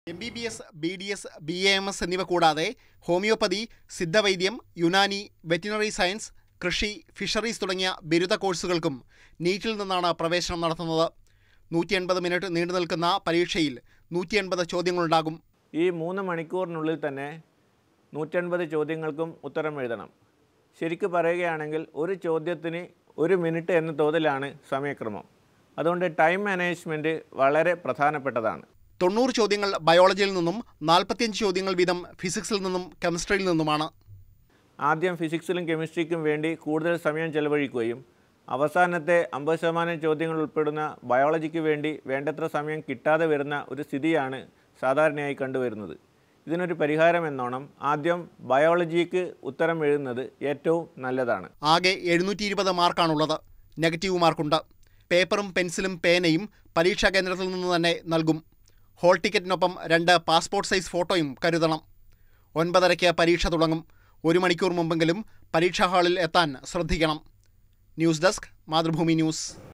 M B B S B D S B A M S എന്നിവ കൂടാതെ homeopathy സിദ്ധവൈദ്യം Unani veterinary science കൃഷി fisheries തുടങ്ങിയ ബിരുദ കോഴ്സുകൾക്കും നീറ്റിൽ നിന്നാണ് പ്രവേശനം നടത്തുന്നത് നൂറ്റി എൺപത് മിനിറ്റ് നീണ്ടു നിൽക്കുന്ന പരീക്ഷയിൽ നൂറ്റി എൺപത് ചോദ്യങ്ങളുണ്ടാകും ഈ മൂന്ന് മണിക്കൂറിനുള്ളിൽ തന്നെ നൂറ്റൻപത് ചോദ്യങ്ങൾക്കും ഉത്തരം എഴുതണം ശരിക്ക് പറയുകയാണെങ്കിൽ ഒരു ചോദ്യത്തിന് ഒരു മിനിറ്റ് എന്ന തോതിലാണ് സമയക്രമം അതുകൊണ്ട് ടൈം മാനേജ്മെൻറ്റ് വളരെ പ്രധാനപ്പെട്ടതാണ് തൊണ്ണൂറ് ചോദ്യങ്ങൾ ബയോളജിയിൽ നിന്നും നാൽപ്പത്തിയഞ്ച് ചോദ്യങ്ങൾ വീതം ഫിസിക്സിൽ നിന്നും കെമിസ്ട്രിയിൽ നിന്നുമാണ് ആദ്യം ഫിസിക്സിലും കെമിസ്ട്രിക്കും വേണ്ടി കൂടുതൽ സമയം ചെലവഴിക്കുകയും അവസാനത്തെ അമ്പത് ശതമാനം ചോദ്യങ്ങൾ ഉൾപ്പെടുന്ന ബയോളജിക്ക് വേണ്ടി വേണ്ടത്ര സമയം കിട്ടാതെ വരുന്ന ഒരു സ്ഥിതിയാണ് സാധാരണയായി കണ്ടുവരുന്നത് ഇതിനൊരു പരിഹാരം എന്നോണം ആദ്യം ബയോളജിക്ക് ഉത്തരം എഴുതുന്നത് ഏറ്റവും നല്ലതാണ് ആകെ എഴുന്നൂറ്റി ഇരുപത് മാർക്കാണുള്ളത് നെഗറ്റീവ് മാർക്കുണ്ട് പേപ്പറും പെൻസിലും പേനയും പരീക്ഷാ കേന്ദ്രത്തിൽ നിന്ന് തന്നെ നൽകും ഹോൾ ടിക്കറ്റിനൊപ്പം രണ്ട് പാസ്പോർട്ട് സൈസ് ഫോട്ടോയും കരുതണം ഒൻപതരയ്ക്ക് പരീക്ഷ തുടങ്ങും ഒരു മണിക്കൂർ മുമ്പെങ്കിലും പരീക്ഷാ ഹാളിൽ എത്താൻ ശ്രദ്ധിക്കണം ന്യൂസ് ഡെസ്ക് മാതൃഭൂമി ന്യൂസ്